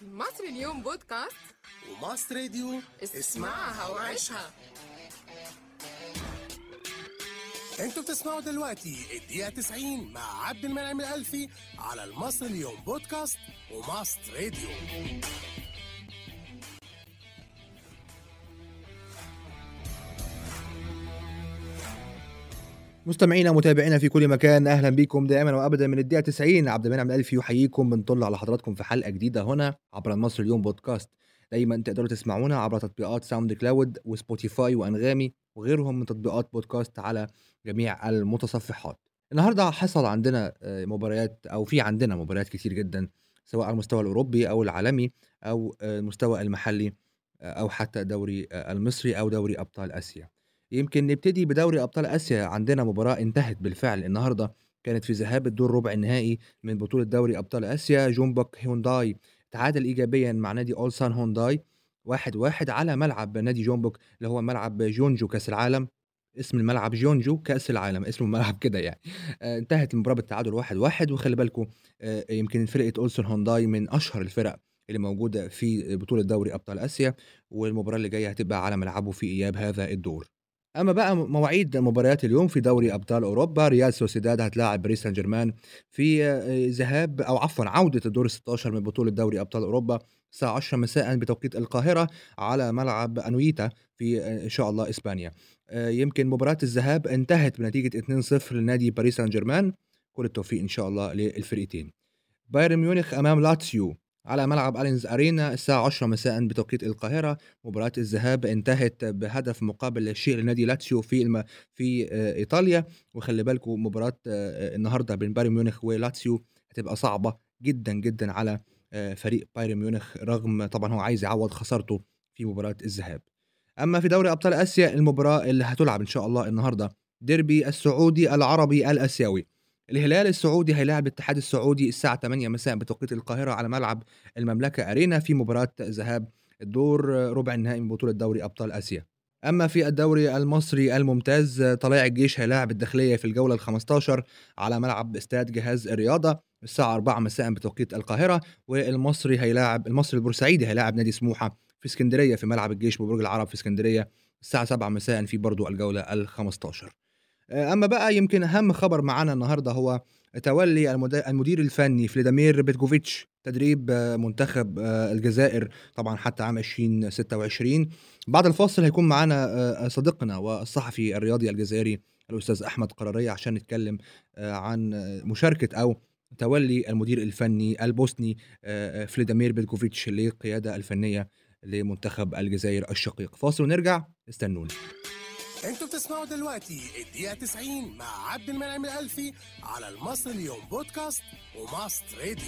مصر اليوم بودكاست وماست راديو اسمعها وعيشها انتوا بتسمعوا دلوقتي الدقيقة 90 مع عبد المنعم الألفي على المصر اليوم بودكاست وماست راديو مستمعينا ومتابعينا في كل مكان اهلا بكم دائما وابدا من الدقيقه 90 عبد المنعم الالفي يحييكم بنطل على حضراتكم في حلقه جديده هنا عبر المصري اليوم بودكاست دايما تقدروا تسمعونا عبر تطبيقات ساوند كلاود وسبوتيفاي وانغامي وغيرهم من تطبيقات بودكاست على جميع المتصفحات النهارده حصل عندنا آه، مباريات او في عندنا مباريات كتير جدا سواء على المستوى الاوروبي او العالمي او آه، المستوى المحلي آه، او حتى الدوري آه، المصري او دوري ابطال اسيا يمكن نبتدي بدوري ابطال اسيا عندنا مباراه انتهت بالفعل النهارده كانت في ذهاب الدور ربع النهائي من بطوله دوري ابطال اسيا جونبوك هيونداي تعادل ايجابيا مع نادي اولسان هونداي واحد واحد على ملعب نادي جونبوك اللي هو ملعب جونجو كاس العالم اسم الملعب جونجو كاس العالم اسم الملعب كده يعني آه انتهت المباراه بالتعادل واحد واحد وخلي بالكم آه يمكن فرقه اولسون هونداي من اشهر الفرق اللي موجوده في بطوله دوري ابطال اسيا والمباراه اللي جايه هتبقى على ملعبه في اياب هذا الدور اما بقى مواعيد مباريات اليوم في دوري ابطال اوروبا ريال سوسيداد هتلاعب باريس سان جيرمان في آه، ذهاب او عفوا عوده الدور 16 من بطوله دوري ابطال اوروبا الساعه 10 مساء بتوقيت القاهره على ملعب انويتا في آه، ان شاء الله اسبانيا آه، يمكن مباراه الذهاب انتهت بنتيجه 2-0 لنادي باريس سان جيرمان كل التوفيق ان شاء الله للفريقين بايرن ميونخ امام لاتسيو على ملعب الينز ارينا الساعه 10 مساء بتوقيت القاهره مباراة الذهاب انتهت بهدف مقابل لا شيء لنادي لاتسيو في الم... في آه، ايطاليا وخلي بالكم مباراة آه، النهارده بين بايرن ميونخ ولاتسيو هتبقى صعبة جدا جدا على آه، فريق بايرن ميونخ رغم طبعا هو عايز يعوض خسارته في مباراة الذهاب. اما في دوري ابطال اسيا المباراة اللي هتلعب ان شاء الله النهارده ديربي السعودي العربي الاسيوي. الهلال السعودي هيلاعب الاتحاد السعودي الساعة 8 مساء بتوقيت القاهرة على ملعب المملكة أرينا في مباراة ذهاب الدور ربع النهائي من بطولة دوري أبطال آسيا أما في الدوري المصري الممتاز طلائع الجيش هيلاعب الداخلية في الجولة ال 15 على ملعب استاد جهاز الرياضة الساعة 4 مساء بتوقيت القاهرة والمصري هيلاعب المصري البورسعيدي هيلاعب نادي سموحة في اسكندرية في ملعب الجيش ببرج العرب في اسكندرية الساعة 7 مساء في برضو الجولة ال 15 اما بقى يمكن اهم خبر معانا النهارده هو تولي المد- المدير الفني فليدامير بيتكوفيتش تدريب آه، منتخب آه، الجزائر طبعا حتى عام 2026 بعد الفاصل هيكون معانا آه، صديقنا والصحفي الرياضي الجزائري الاستاذ احمد قراريه عشان نتكلم آه، عن آه، مشاركه او تولي المدير الفني البوسني آه، آه، فليدامير بيتكوفيتش للقياده الفنيه لمنتخب الجزائر الشقيق فاصل ونرجع استنونا انتوا بتسمعوا دلوقتي الدقيقة 90 مع عبد المنعم الألفي على المصر اليوم بودكاست وماست راديو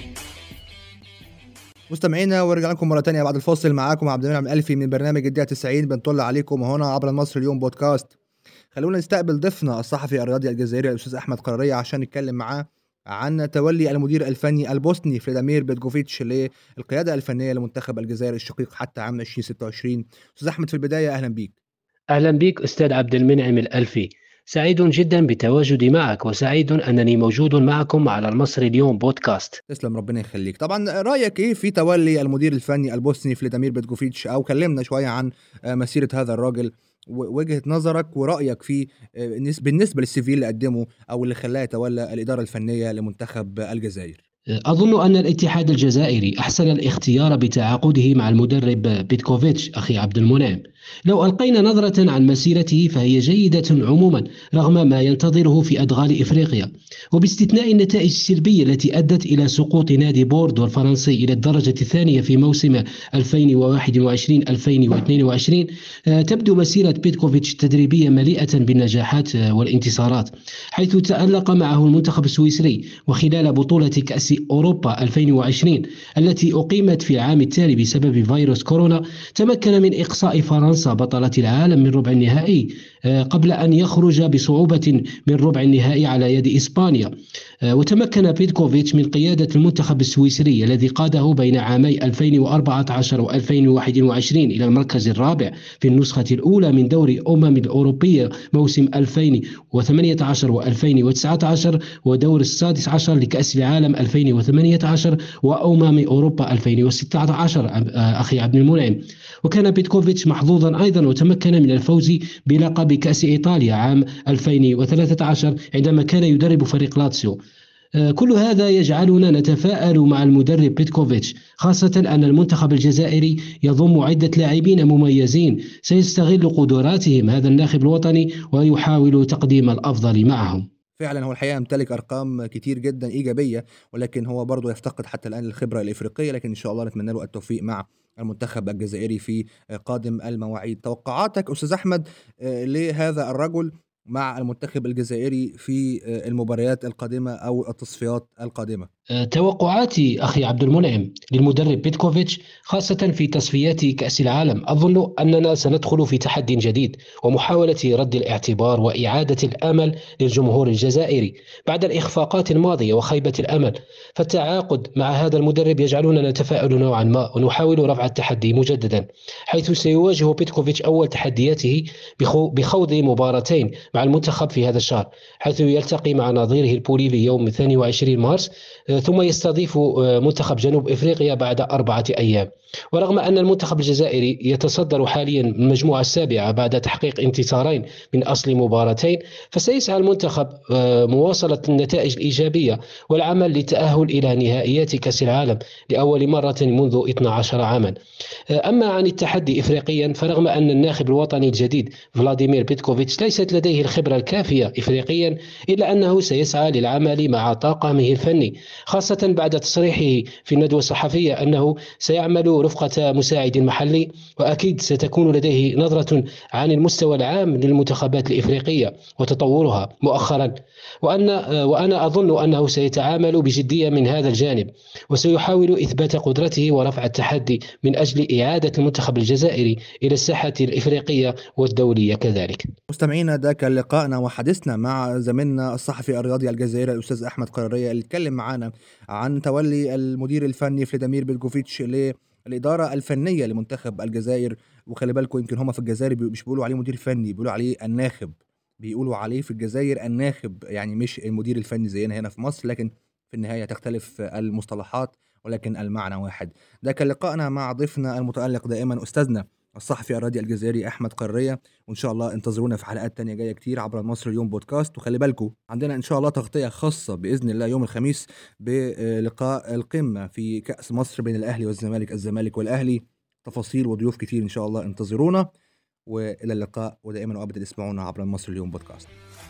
مستمعينا ورجع لكم مره تانية بعد الفاصل معاكم عبد المنعم الالفي من برنامج الدقيقه 90 بنطل عليكم هنا عبر المصري اليوم بودكاست خلونا نستقبل ضيفنا الصحفي الرياضي الجزائري الاستاذ احمد قراريه عشان نتكلم معاه عن تولي المدير الفني البوسني فلاديمير بيتكوفيتش للقياده الفنيه لمنتخب الجزائر الشقيق حتى عام 2026 استاذ احمد في البدايه اهلا بيك أهلا بك أستاذ عبد المنعم الألفي سعيد جدا بتواجدي معك وسعيد أنني موجود معكم على المصري اليوم بودكاست تسلم ربنا يخليك طبعا رايك ايه في تولي المدير الفني البوسني فلاديمير بيتكوفيتش او كلمنا شويه عن آه، مسيره هذا الراجل ووجهه نظرك ورايك في آه، بالنس- بالنسبه للسي في اللي قدمه او اللي خلاه يتولى الاداره الفنيه لمنتخب الجزائر أظن أن الاتحاد الجزائري أحسن الاختيار بتعاقده مع المدرب بيتكوفيتش أخي عبد المنعم لو ألقينا نظرة عن مسيرته فهي جيدة عموما رغم ما ينتظره في أدغال إفريقيا وباستثناء النتائج السلبية التي أدت إلى سقوط نادي بوردو الفرنسي إلى الدرجة الثانية في موسم 2021-2022 آه، تبدو مسيرة بيتكوفيتش التدريبية مليئة بالنجاحات آه، والانتصارات حيث تألق معه المنتخب السويسري وخلال بطولة كأس أوروبا 2020 التي أقيمت في العام التالي بسبب فيروس كورونا تمكن من إقصاء فرنسا بطلة العالم من ربع النهائي آه، قبل أن يخرج بصعوبة من ربع النهائي على يد إسبانيا آه، وتمكن بيتكوفيتش من قيادة المنتخب السويسري الذي قاده بين عامي 2014 و 2021 إلى المركز الرابع في النسخة الأولى من دوري أمم الأوروبية موسم 2018 و 2019 ودور السادس عشر لكأس العالم 2018 وأمم أوروبا 2016 أخي عبد المنعم وكان بيتكوفيتش محظوظا أيضا وتمكن من الفوز بلقب كأس إيطاليا عام 2013 عندما كان يدرب فريق لاتسيو آه، كل هذا يجعلنا نتفائل مع المدرب بيتكوفيتش خاصة أن المنتخب الجزائري يضم عدة لاعبين مميزين سيستغل قدراتهم هذا الناخب الوطني ويحاول تقديم الأفضل معهم فعلا هو الحقيقه يمتلك ارقام كتير جدا ايجابيه ولكن هو برضه يفتقد حتى الان الخبره الافريقيه لكن ان شاء الله نتمنى له التوفيق مع المنتخب الجزائري في قادم المواعيد توقعاتك استاذ احمد آه، لهذا الرجل مع المنتخب الجزائري في آه، المباريات القادمه او التصفيات القادمه آه، توقعاتي أخي عبد المنعم للمدرب بيتكوفيتش خاصة في تصفيات كأس العالم أظن أننا سندخل في تحدي جديد ومحاولة رد الاعتبار وإعادة الأمل للجمهور الجزائري بعد الإخفاقات الماضية وخيبة الأمل فالتعاقد مع هذا المدرب يجعلنا نتفائل نوعا ما ونحاول رفع التحدي مجددا حيث سيواجه بيتكوفيتش أول تحدياته بخوض مباراتين مع المنتخب في هذا الشهر حيث يلتقي مع نظيره البوليفي يوم 22 مارس ثم يستضيف آه، منتخب جنوب افريقيا بعد اربعه ايام ورغم ان المنتخب الجزائري يتصدر حاليا المجموعه السابعه بعد تحقيق انتصارين من اصل مباراتين فسيسعى المنتخب آه، مواصله النتائج الايجابيه والعمل للتاهل الى نهائيات كاس العالم لاول مره منذ 12 عاما آه، اما عن التحدي افريقيا فرغم ان الناخب الوطني الجديد فلاديمير بيتكوفيتش ليست لديه الخبره الكافيه افريقيا الا انه سيسعى للعمل مع طاقمه الفني خاصة بعد تصريحه في الندوة الصحفية أنه سيعمل رفقة مساعد محلي وأكيد ستكون لديه نظرة عن المستوى العام للمنتخبات الإفريقية وتطورها مؤخرا وأن وأنا أظن أنه سيتعامل بجدية من هذا الجانب وسيحاول إثبات قدرته ورفع التحدي من أجل إعادة المنتخب الجزائري إلى الساحة الإفريقية والدولية كذلك مستمعينا ده كان لقائنا وحديثنا مع زميلنا الصحفي الرياضي الجزائري الأستاذ أحمد قرارية اللي اتكلم معانا عن تولي المدير الفني فلاديمير بيتكوفيتش للإدارة الفنية لمنتخب الجزائر وخلي بالكم يمكن هم في الجزائر مش بيقولوا عليه مدير فني بيقولوا عليه الناخب بيقولوا عليه في الجزائر الناخب يعني مش المدير الفني زينا هنا في مصر لكن في النهاية تختلف المصطلحات ولكن المعنى واحد ده كان لقائنا مع ضيفنا المتألق دائما أستاذنا الصحفي الرادي الجزائري احمد قريه وان شاء الله انتظرونا في حلقات تانية جايه كتير عبر مصر اليوم بودكاست وخلي بالكم عندنا ان شاء الله تغطيه خاصه باذن الله يوم الخميس بلقاء القمه في كاس مصر بين الاهلي والزمالك الزمالك والاهلي تفاصيل وضيوف كتير ان شاء الله انتظرونا والى اللقاء ودائما وابدا اسمعونا عبر مصر اليوم بودكاست